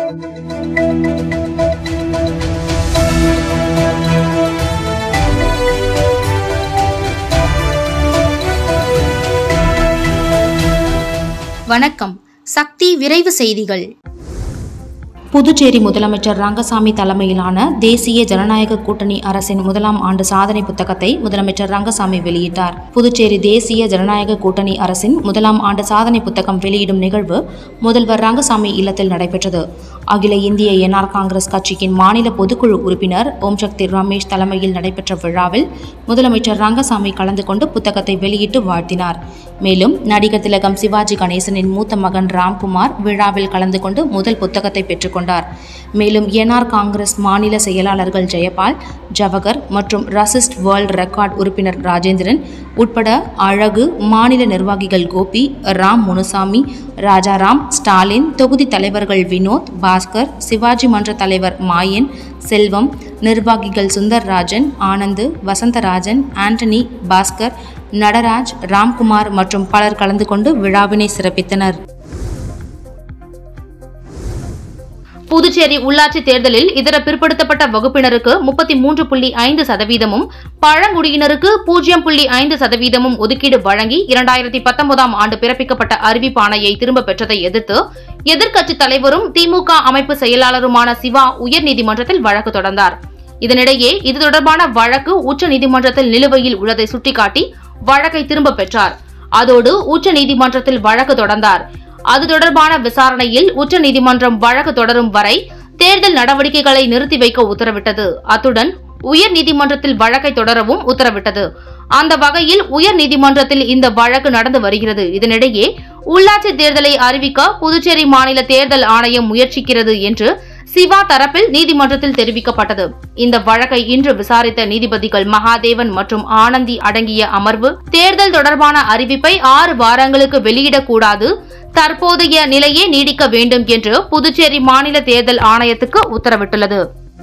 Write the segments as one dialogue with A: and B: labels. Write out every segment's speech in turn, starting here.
A: வணக்கம் சக்தி விரைவு செய்திகள்
B: புதுச்சேரி முதலமைச்சர் ரங்கசாமி தலைமையிலான தேசிய ஜனநாயக கூட்டணி அரசின் முதலாம் ஆண்டு சாதனை புத்தகத்தை முதலமைச்சர் ரங்கசாமி வெளியிட்டார் புதுச்சேரி தேசிய ஜனநாயக கூட்டணி அரசின் முதலாம் ஆண்டு சாதனை புத்தகம் வெளியிடும் நிகழ்வு முதல்வர் ரங்கசாமி இல்லத்தில் நடைபெற்றது அகில இந்திய என்ஆர் காங்கிரஸ் கட்சியின் மாநில பொதுக்குழு உறுப்பினர் ஓம் சக்தி ரமேஷ் தலைமையில் நடைபெற்ற விழாவில் முதலமைச்சர் ரங்கசாமி கலந்து கொண்டு புத்தகத்தை வெளியிட்டு வாழ்த்தினார் மேலும் நடிகர் திலகம் சிவாஜி கணேசனின் மூத்த மகன் ராம்குமார் விழாவில் கலந்து கொண்டு முதல் புத்தகத்தை பெற்றுக்கொண்டார் மேலும் என்ஆர் காங்கிரஸ் மாநில செயலாளர்கள் ஜெயபால் ஜவகர் மற்றும் ரசிஸ்ட் வேர்ல்ட் ரெக்கார்ட் உறுப்பினர் ராஜேந்திரன் உட்பட அழகு மாநில நிர்வாகிகள் கோபி ராம் முனுசாமி ராஜாராம் ஸ்டாலின் தொகுதி தலைவர்கள் வினோத் பாஸ்கர் சிவாஜி மன்ற தலைவர் மாயன் செல்வம் நிர்வாகிகள் சுந்தர்ராஜன் ஆனந்து வசந்தராஜன் ஆண்டனி பாஸ்கர் நடராஜ் ராம்குமார் மற்றும் பலர் கலந்து கொண்டு விழாவினை சிறப்பித்தனர்
A: புதுச்சேரி உள்ளாட்சி தேர்தலில் இதர பிற்படுத்தப்பட்ட வகுப்பினருக்கு முப்பத்தி மூன்று புள்ளி ஐந்து சதவீதமும் பழங்குடியினருக்கு பூஜ்ஜியம் புள்ளி ஐந்து சதவீதமும் ஒதுக்கீடு வழங்கி இரண்டாயிரத்தி பத்தொன்பதாம் ஆண்டு பிறப்பிக்கப்பட்ட அறிவிப்பாணையை திரும்பப் பெற்றதை எதிர்த்து எதிர்க்கட்சித் தலைவரும் திமுக அமைப்பு செயலாளருமான சிவா உயர்நீதிமன்றத்தில் வழக்கு தொடர்ந்தார் இதனிடையே இது தொடர்பான வழக்கு உச்சநீதிமன்றத்தில் நிலுவையில் உள்ளதை சுட்டிக்காட்டி வழக்கை திரும்பப் பெற்றார் அதோடு உச்சநீதிமன்றத்தில் வழக்கு தொடர்ந்தார் அது தொடர்பான விசாரணையில் உச்சநீதிமன்றம் வழக்கு தொடரும் வரை தேர்தல் நடவடிக்கைகளை நிறுத்தி வைக்க உத்தரவிட்டது அத்துடன் உயர் நீதிமன்றத்தில் வழக்கை தொடரவும் உத்தரவிட்டது அந்த வகையில் உயர் நீதிமன்றத்தில் இந்த வழக்கு நடந்து வருகிறது இதனிடையே உள்ளாட்சி தேர்தலை அறிவிக்க புதுச்சேரி மாநில தேர்தல் ஆணையம் முயற்சிக்கிறது என்று சிவா தரப்பில் நீதிமன்றத்தில் தெரிவிக்கப்பட்டது இந்த வழக்கை இன்று விசாரித்த நீதிபதிகள் மகாதேவன் மற்றும் ஆனந்தி அடங்கிய அமர்வு தேர்தல் தொடர்பான அறிவிப்பை ஆறு வாரங்களுக்கு வெளியிடக்கூடாது தற்போதைய நிலையே நீடிக்க வேண்டும் என்று புதுச்சேரி மாநில தேர்தல் ஆணையத்துக்கு உத்தரவிட்டுள்ளது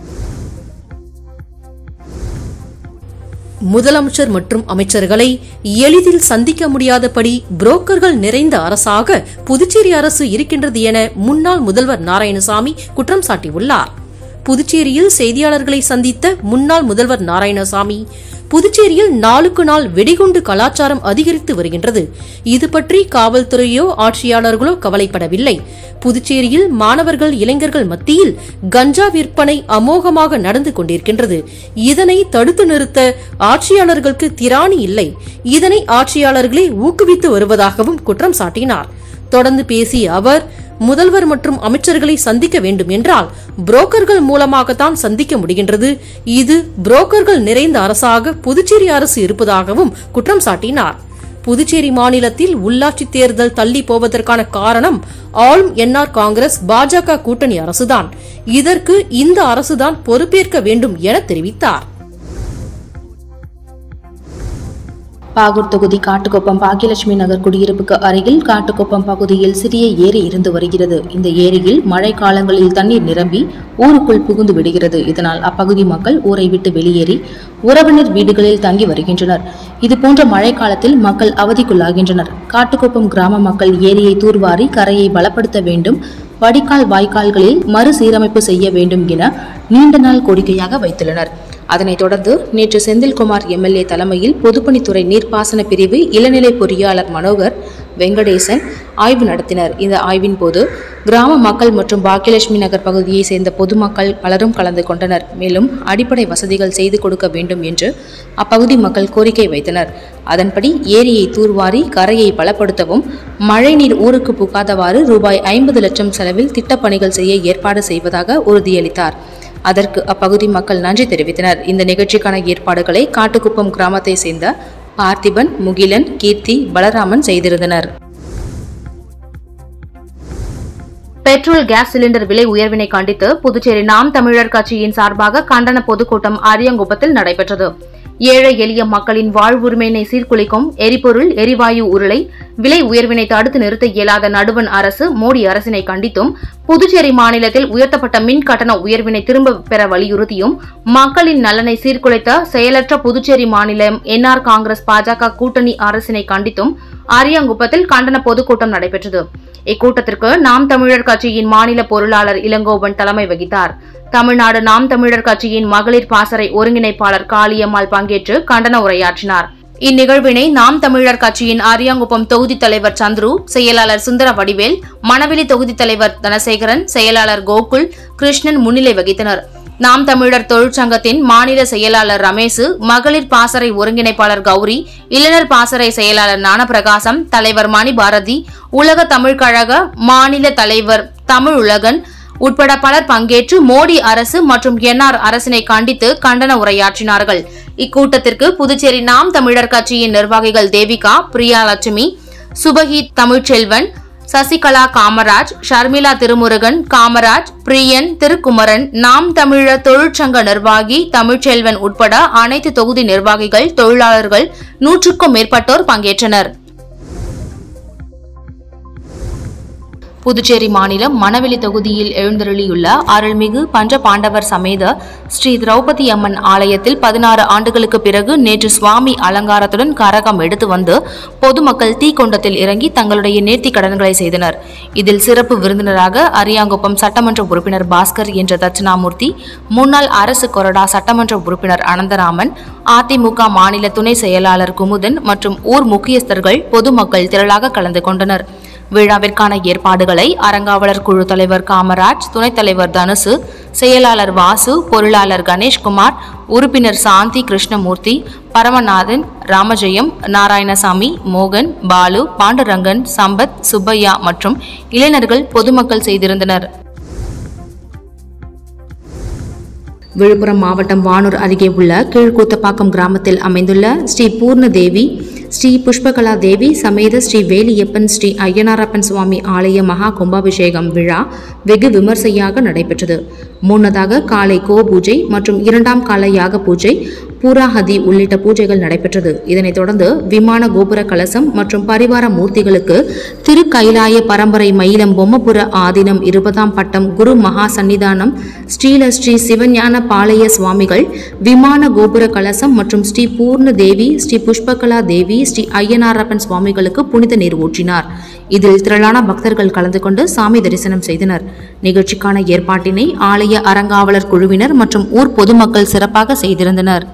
C: முதலமைச்சர் மற்றும் அமைச்சர்களை எளிதில் சந்திக்க முடியாதபடி புரோக்கர்கள் நிறைந்த அரசாக புதுச்சேரி அரசு இருக்கின்றது என முன்னாள் முதல்வர் நாராயணசாமி குற்றம் சாட்டியுள்ளார் புதுச்சேரியில் செய்தியாளர்களை சந்தித்த முன்னாள் முதல்வர் நாராயணசாமி புதுச்சேரியில் நாளுக்கு நாள் வெடிகுண்டு கலாச்சாரம் அதிகரித்து வருகின்றது இது பற்றி காவல்துறையோ ஆட்சியாளர்களோ கவலைப்படவில்லை புதுச்சேரியில் மாணவர்கள் இளைஞர்கள் மத்தியில் கஞ்சா விற்பனை அமோகமாக நடந்து கொண்டிருக்கின்றது இதனை தடுத்து நிறுத்த ஆட்சியாளர்களுக்கு திராணி இல்லை இதனை ஆட்சியாளர்களே ஊக்குவித்து வருவதாகவும் குற்றம் சாட்டினார் தொடர்ந்து பேசிய அவர் முதல்வர் மற்றும் அமைச்சர்களை சந்திக்க வேண்டும் என்றால் புரோக்கர்கள் மூலமாகத்தான் சந்திக்க முடிகின்றது இது புரோக்கர்கள் நிறைந்த அரசாக புதுச்சேரி அரசு இருப்பதாகவும் குற்றம் சாட்டினார் புதுச்சேரி மாநிலத்தில் உள்ளாட்சி தேர்தல் தள்ளி போவதற்கான காரணம் ஆளும் என்ஆர் காங்கிரஸ் பாஜக கூட்டணி அரசுதான் இதற்கு இந்த அரசுதான் பொறுப்பேற்க வேண்டும் என தெரிவித்தார்
B: பாகூர் தொகுதி காட்டுக்குப்பம் பாக்கியலட்சுமி நகர் குடியிருப்புக்கு அருகில் காட்டுக்குப்பம் பகுதியில் சிறிய ஏரி இருந்து வருகிறது இந்த ஏரியில் மழை காலங்களில் தண்ணீர் நிரம்பி ஊருக்குள் புகுந்து விடுகிறது இதனால் அப்பகுதி மக்கள் ஊரை விட்டு வெளியேறி உறவினர் வீடுகளில் தங்கி வருகின்றனர் இதுபோன்ற மழை காலத்தில் மக்கள் அவதிக்குள்ளாகின்றனர் காட்டுக்குப்பம் கிராம மக்கள் ஏரியை தூர்வாரி கரையை பலப்படுத்த வேண்டும் வடிகால் வாய்க்கால்களில் மறுசீரமைப்பு செய்ய வேண்டும் என நீண்ட நாள் கோரிக்கையாக வைத்துள்ளனர் அதனைத் தொடர்ந்து நேற்று செந்தில்குமார் எம்எல்ஏ தலைமையில் பொதுப்பணித்துறை நீர்ப்பாசன பிரிவு இளநிலை பொறியாளர் மனோகர் வெங்கடேசன் ஆய்வு நடத்தினர் இந்த ஆய்வின் போது கிராம மக்கள் மற்றும் பாக்கியலட்சுமி நகர் பகுதியை சேர்ந்த பொதுமக்கள் பலரும் கலந்து கொண்டனர் மேலும் அடிப்படை வசதிகள் செய்து கொடுக்க வேண்டும் என்று அப்பகுதி மக்கள் கோரிக்கை வைத்தனர் அதன்படி ஏரியை தூர்வாரி கரையை பலப்படுத்தவும் மழைநீர் ஊருக்கு புகாதவாறு ரூபாய் ஐம்பது லட்சம் செலவில் திட்டப்பணிகள் செய்ய ஏற்பாடு செய்வதாக உறுதியளித்தார் அதற்கு அப்பகுதி மக்கள் நன்றி தெரிவித்தனர் இந்த நிகழ்ச்சிக்கான ஏற்பாடுகளை காட்டுக்குப்பம் கிராமத்தை சேர்ந்த பார்த்திபன் முகிலன் கீர்த்தி பலராமன் செய்திருந்தனர்
A: பெட்ரோல் கேஸ் சிலிண்டர் விலை உயர்வினை கண்டித்து புதுச்சேரி நாம் தமிழர் கட்சியின் சார்பாக கண்டன பொதுக்கூட்டம் அரியங்குப்பத்தில் நடைபெற்றது ஏழை எளிய மக்களின் வாழ்வுரிமையினை சீர்குலைக்கும் எரிபொருள் எரிவாயு உருளை விலை உயர்வினை தடுத்து நிறுத்த இயலாத நடுவன் அரசு மோடி அரசினை கண்டித்தும் புதுச்சேரி மாநிலத்தில் உயர்த்தப்பட்ட மின் கட்டண உயர்வினை திரும்ப பெற வலியுறுத்தியும் மக்களின் நலனை சீர்குலைத்த செயலற்ற புதுச்சேரி மாநிலம் என்ஆர் காங்கிரஸ் பாஜக கூட்டணி அரசினை கண்டித்தும் அரியாங்குப்பத்தில் கண்டன பொதுக்கூட்டம் நடைபெற்றது இக்கூட்டத்திற்கு நாம் தமிழர் கட்சியின் மாநில பொருளாளர் இளங்கோவன் தலைமை வகித்தார் தமிழ்நாடு நாம் தமிழர் கட்சியின் மகளிர் பாசறை ஒருங்கிணைப்பாளர் காளியம்மாள் பங்கேற்று கண்டன உரையாற்றினார் இந்நிகழ்வினை நாம் தமிழர் கட்சியின் அரியாங்குப்பம் தொகுதி தலைவர் சந்துரு செயலாளர் சுந்தர வடிவேல் மணவெளி தொகுதி தலைவர் தனசேகரன் செயலாளர் கோகுல் கிருஷ்ணன் முன்னிலை வகித்தனர் நாம் தமிழர் தொழிற்சங்கத்தின் மாநில செயலாளர் ரமேசு மகளிர் பாசறை ஒருங்கிணைப்பாளர் கௌரி இளைஞர் பாசறை செயலாளர் ஞானபிரகாசம் தலைவர் மணி பாரதி உலக தமிழ் கழக மாநில தலைவர் தமிழ் உலகன் உட்பட பலர் பங்கேற்று மோடி அரசு மற்றும் என்ஆர் அரசினை கண்டித்து கண்டன உரையாற்றினார்கள் இக்கூட்டத்திற்கு புதுச்சேரி நாம் தமிழர் கட்சியின் நிர்வாகிகள் தேவிகா பிரியா லட்சுமி சுபஹித் தமிழ்ச்செல்வன் சசிகலா காமராஜ் ஷர்மிளா திருமுருகன் காமராஜ் பிரியன் திருக்குமரன் நாம் தமிழர் தொழிற்சங்க நிர்வாகி தமிழ்ச்செல்வன் உட்பட அனைத்து தொகுதி நிர்வாகிகள் தொழிலாளர்கள் நூற்றுக்கும் மேற்பட்டோர் பங்கேற்றனர் புதுச்சேரி மாநிலம் மணவெளி தொகுதியில் எழுந்தருளியுள்ள அருள்மிகு பஞ்ச பாண்டவர் சமேத ஸ்ரீ திரௌபதி அம்மன் ஆலயத்தில் பதினாறு ஆண்டுகளுக்கு பிறகு நேற்று சுவாமி அலங்காரத்துடன் கரகம் எடுத்து வந்து பொதுமக்கள் தீக்கொண்டத்தில் இறங்கி தங்களுடைய நேர்த்தி கடன்களை செய்தனர் இதில் சிறப்பு விருந்தினராக அரியாங்குப்பம் சட்டமன்ற உறுப்பினர் பாஸ்கர் என்ற தட்சிணாமூர்த்தி முன்னாள் அரசு கொறடா சட்டமன்ற உறுப்பினர் அனந்தராமன் அதிமுக மாநில துணை செயலாளர் குமுதன் மற்றும் ஊர் முக்கியஸ்தர்கள் பொதுமக்கள் திரளாக கலந்து கொண்டனர் விழாவிற்கான ஏற்பாடுகளை அரங்காவலர் குழு தலைவர் காமராஜ் துணைத் தலைவர் தனுசு செயலாளர் வாசு பொருளாளர் கணேஷ்குமார் உறுப்பினர் சாந்தி கிருஷ்ணமூர்த்தி பரமநாதன் ராமஜெயம் நாராயணசாமி மோகன் பாலு பாண்டுரங்கன் சம்பத் சுப்பையா மற்றும் இளைஞர்கள் பொதுமக்கள் செய்திருந்தனர் விழுப்புரம் மாவட்டம் வானூர் அருகே உள்ள கீழ்கூத்தப்பாக்கம் கிராமத்தில் அமைந்துள்ள ஸ்ரீ பூர்ண தேவி ஸ்ரீ புஷ்பகலா தேவி சமேத ஸ்ரீ வேலியப்பன் ஸ்ரீ ஐயனாரப்பன் சுவாமி ஆலய மகா கும்பாபிஷேகம் விழா வெகு விமர்சையாக நடைபெற்றது முன்னதாக காலை கோ பூஜை மற்றும் இரண்டாம் கால யாக பூஜை பூராஹதி உள்ளிட்ட பூஜைகள் நடைபெற்றது இதனைத் தொடர்ந்து விமான கோபுர கலசம் மற்றும் பரிவார மூர்த்திகளுக்கு திருக்கைலாய பரம்பரை மயிலம் பொம்மபுர ஆதீனம் இருபதாம் பட்டம் குரு மகா சன்னிதானம் ஸ்ரீல ஸ்ரீ சிவஞான பாளைய சுவாமிகள் விமான கோபுர கலசம் மற்றும் ஸ்ரீ பூர்ண தேவி ஸ்ரீ புஷ்பகலா தேவி ஸ்ரீ ஐயனாரப்பன் சுவாமிகளுக்கு புனித நீர் ஊற்றினார் இதில் திரளான பக்தர்கள் கலந்து கொண்டு சாமி தரிசனம் செய்தனர் நிகழ்ச்சிக்கான ஏற்பாட்டினை ஆலய அறங்காவலர் குழுவினர் மற்றும் ஊர் பொதுமக்கள் சிறப்பாக செய்திருந்தனர்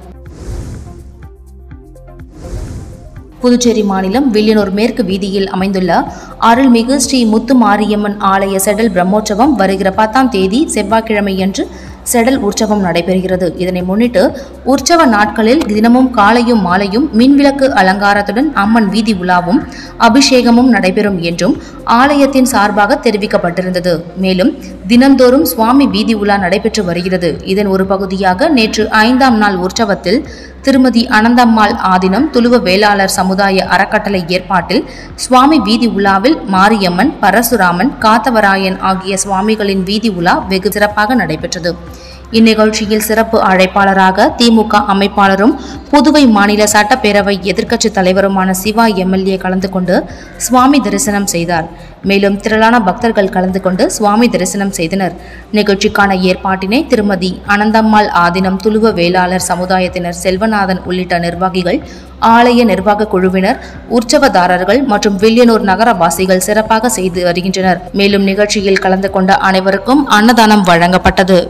A: புதுச்சேரி மாநிலம் வில்லியனூர் மேற்கு வீதியில் அமைந்துள்ள அருள்மிகு ஸ்ரீ முத்து மாரியம்மன் ஆலய செடல் பிரம்மோற்சவம் வருகிற பத்தாம் தேதி செவ்வாய்க்கிழமையன்று செடல் உற்சவம் நடைபெறுகிறது இதனை முன்னிட்டு உற்சவ நாட்களில் தினமும் காலையும் மாலையும் மின்விளக்கு அலங்காரத்துடன் அம்மன் வீதி உலாவும் அபிஷேகமும் நடைபெறும் என்றும் ஆலயத்தின் சார்பாக தெரிவிக்கப்பட்டிருந்தது மேலும் தினந்தோறும் சுவாமி வீதி உலா நடைபெற்று வருகிறது இதன் ஒரு பகுதியாக நேற்று ஐந்தாம் நாள் உற்சவத்தில் திருமதி அனந்தம்மாள் ஆதினம் துளுவ வேளாளர் சமுதாய அறக்கட்டளை ஏற்பாட்டில் சுவாமி வீதி உலாவில் மாரியம்மன் பரசுராமன் காத்தவராயன் ஆகிய சுவாமிகளின் வீதி உலா வெகு சிறப்பாக நடைபெற்றது இந்நிகழ்ச்சியில் சிறப்பு அழைப்பாளராக திமுக அமைப்பாளரும் புதுவை மாநில சட்டப்பேரவை எதிர்க்கட்சித் தலைவருமான சிவா எம்எல்ஏ கலந்து கொண்டு சுவாமி தரிசனம் செய்தார் மேலும் திரளான பக்தர்கள் கலந்து கொண்டு சுவாமி தரிசனம் செய்தனர் நிகழ்ச்சிக்கான ஏற்பாட்டினை திருமதி அனந்தம்மாள் ஆதினம் துளுவ வேளாளர் சமுதாயத்தினர் செல்வநாதன் உள்ளிட்ட நிர்வாகிகள் ஆலய நிர்வாக குழுவினர் உற்சவதாரர்கள் மற்றும் வில்லியனூர் நகரவாசிகள் சிறப்பாக செய்து வருகின்றனர் மேலும் நிகழ்ச்சியில் கலந்து கொண்ட அனைவருக்கும் அன்னதானம் வழங்கப்பட்டது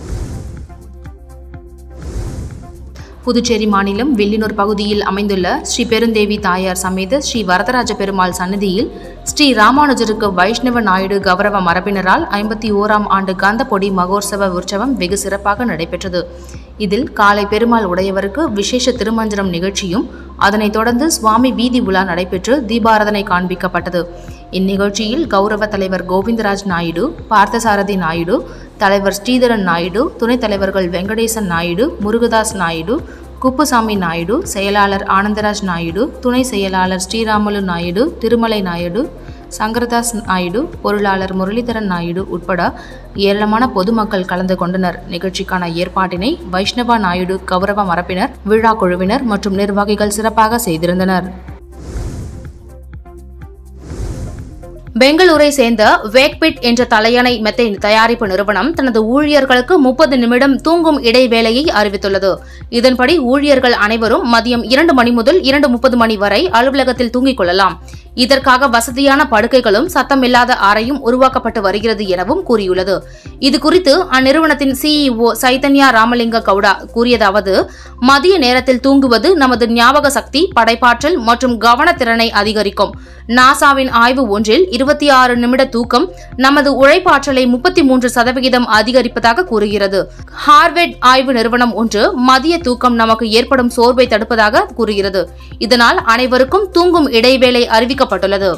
A: புதுச்சேரி மாநிலம் வில்லியனூர் பகுதியில் அமைந்துள்ள ஸ்ரீ பெருந்தேவி தாயார் சமேத ஸ்ரீ வரதராஜ பெருமாள் சன்னதியில் ஸ்ரீ ராமானுஜருக்கு வைஷ்ணவ நாயுடு கௌரவ மரபினரால் ஐம்பத்தி ஓராம் ஆண்டு கந்தப்பொடி மகோற்சவ உற்சவம் வெகு சிறப்பாக நடைபெற்றது இதில் காலை பெருமாள் உடையவருக்கு விசேஷ திருமஞ்சனம் நிகழ்ச்சியும் அதனைத் தொடர்ந்து சுவாமி வீதி உலா நடைபெற்று தீபாராதனை காண்பிக்கப்பட்டது இந்நிகழ்ச்சியில் கௌரவ தலைவர் கோவிந்தராஜ் நாயுடு பார்த்தசாரதி நாயுடு தலைவர் ஸ்ரீதரன் நாயுடு துணைத் தலைவர்கள் வெங்கடேசன் நாயுடு முருகதாஸ் நாயுடு குப்புசாமி நாயுடு செயலாளர் ஆனந்தராஜ் நாயுடு துணை செயலாளர் ஸ்ரீராமுலு நாயுடு திருமலை நாயுடு சங்கரதாஸ் நாயுடு பொருளாளர் முரளிதரன் நாயுடு உட்பட ஏராளமான பொதுமக்கள் கலந்து கொண்டனர் நிகழ்ச்சிக்கான ஏற்பாட்டினை வைஷ்ணவா நாயுடு கௌரவ மரப்பினர் விழா குழுவினர் மற்றும் நிர்வாகிகள் சிறப்பாக செய்திருந்தனர் பெங்களூரை சேர்ந்த வேக்பிட் என்ற தலையணை மெத்தைன் தயாரிப்பு நிறுவனம் தனது ஊழியர்களுக்கு முப்பது நிமிடம் தூங்கும் இடைவேளையை அறிவித்துள்ளது இதன்படி ஊழியர்கள் அனைவரும் மதியம் இரண்டு மணி முதல் இரண்டு முப்பது மணி வரை அலுவலகத்தில் தூங்கிக் கொள்ளலாம் இதற்காக வசதியான படுக்கைகளும் சத்தமில்லாத அறையும் உருவாக்கப்பட்டு வருகிறது எனவும் கூறியுள்ளது இது குறித்து அந்நிறுவனத்தின் சிஇஓ சைதன்யா ராமலிங்க கவுடா கூறியதாவது மதிய நேரத்தில் தூங்குவது நமது ஞாபக சக்தி படைப்பாற்றல் மற்றும் கவனத்திறனை அதிகரிக்கும் நாசாவின் ஆய்வு ஒன்றில் இருபத்தி ஆறு நிமிட தூக்கம் நமது உழைப்பாற்றலை முப்பத்தி மூன்று சதவிகிதம் அதிகரிப்பதாக கூறுகிறது ஹார்வர்ட் ஆய்வு நிறுவனம் ஒன்று மதிய தூக்கம் நமக்கு ஏற்படும் சோர்வை தடுப்பதாக கூறுகிறது இதனால் அனைவருக்கும் தூங்கும் இடைவேளை அறிவிக்கப்பட்டுள்ளது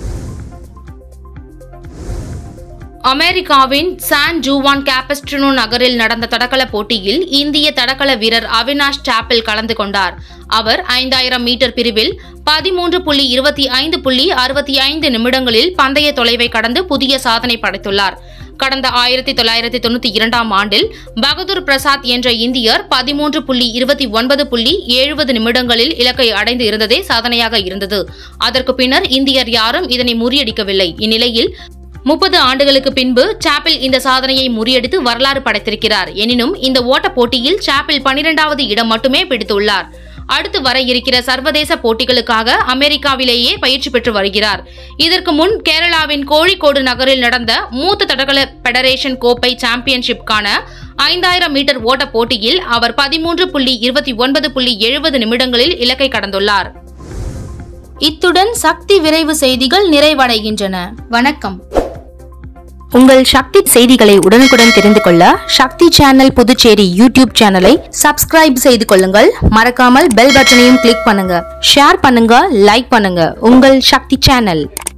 A: அமெரிக்காவின் சான் ஜூவான் கேபஸ்ட்ரினோ நகரில் நடந்த தடகள போட்டியில் இந்திய தடகள வீரர் அவினாஷ் சாப்பல் கலந்து கொண்டார் அவர் ஐந்தாயிரம் மீட்டர் பிரிவில் பதிமூன்று புள்ளி இருபத்தி ஐந்து புள்ளி அறுபத்தி ஐந்து நிமிடங்களில் பந்தய தொலைவை கடந்து புதிய சாதனை படைத்துள்ளார் கடந்த ஆயிரத்தி தொள்ளாயிரத்தி தொண்ணூத்தி இரண்டாம் ஆண்டில் பகதூர் பிரசாத் என்ற இந்தியர் பதிமூன்று புள்ளி இருபத்தி ஒன்பது புள்ளி எழுபது நிமிடங்களில் இலக்கை அடைந்து இருந்ததே சாதனையாக இருந்தது அதற்கு பின்னர் இந்தியர் யாரும் இதனை முறியடிக்கவில்லை இந்நிலையில் முப்பது ஆண்டுகளுக்கு பின்பு சாப்பிள் இந்த சாதனையை முறியடித்து வரலாறு படைத்திருக்கிறார் எனினும் இந்த ஓட்டப் போட்டியில் சாப்பிள் பனிரெண்டாவது இடம் மட்டுமே பிடித்துள்ளார் அடுத்து வர இருக்கிற சர்வதேச போட்டிகளுக்காக அமெரிக்காவிலேயே பயிற்சி பெற்று வருகிறார் இதற்கு முன் கேரளாவின் கோழிக்கோடு நகரில் நடந்த மூத்த தடகள பெடரேஷன் கோப்பை சாம்பியன்ஷிப்கான ஐந்தாயிரம் மீட்டர் ஓட்டப் போட்டியில் அவர் பதிமூன்று புள்ளி இருபத்தி ஒன்பது புள்ளி எழுபது நிமிடங்களில் இலக்கை கடந்துள்ளார் இத்துடன் சக்தி விரைவு செய்திகள் நிறைவடைகின்றன வணக்கம்
B: உங்கள் சக்தி செய்திகளை உடனுக்குடன் தெரிந்து கொள்ள சக்தி சேனல் புதுச்சேரி யூடியூப் சேனலை சப்ஸ்கிரைப் செய்து கொள்ளுங்கள் மறக்காமல் பெல் பட்டனையும் கிளிக் பண்ணுங்க ஷேர் பண்ணுங்க லைக் பண்ணுங்க உங்கள் சக்தி சேனல்